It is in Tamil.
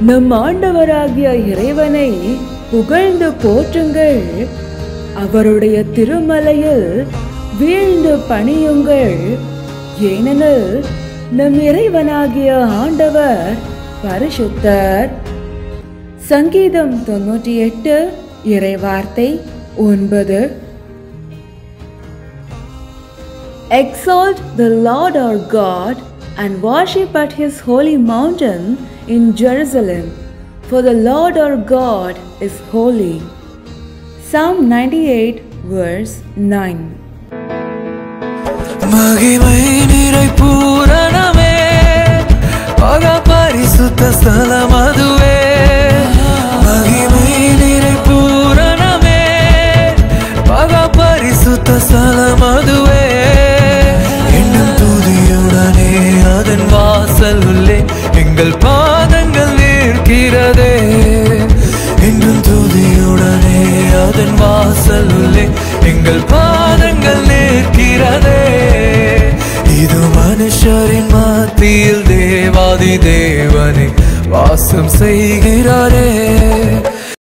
நம் ஆண்டவராகிய இறைவனை புகழ்ந்து போற்றுங்கள் அவருடைய திருமலையில் வீழ்ந்து பணியுங்கள் ஏனெனில் நம் இறைவனாகிய ஆண்டவர் பரிசுத்தர் சங்கீதம் தொன்னூற்றி எட்டு இறைவார்த்தை ஒன்பது Exalt the Lord our God and worship at his holy mountain in Jerusalem, for the Lord our God is holy. Psalm 98, verse 9. மகிமை நிறை பூரணமே மகா பரிசுத்த ஸ்தலம் அதுவே மகிமை நிறை பூரணமே மகா பரிசுத்த ஸ்தலம் அதுவே இன்னும் துதியுடனே அதன் வாசல் உள்ளே எங்கள் பாதங்கள் நிற்கிறதே இன்னும் துதியுடனே அதன் வாசல் உள்ளே எங்கள் பாதங்கள் நிற்கிறதே இது மனுஷரின் மத்தியில் தேவாதி தேவனே வாசம் செய்கிறாரே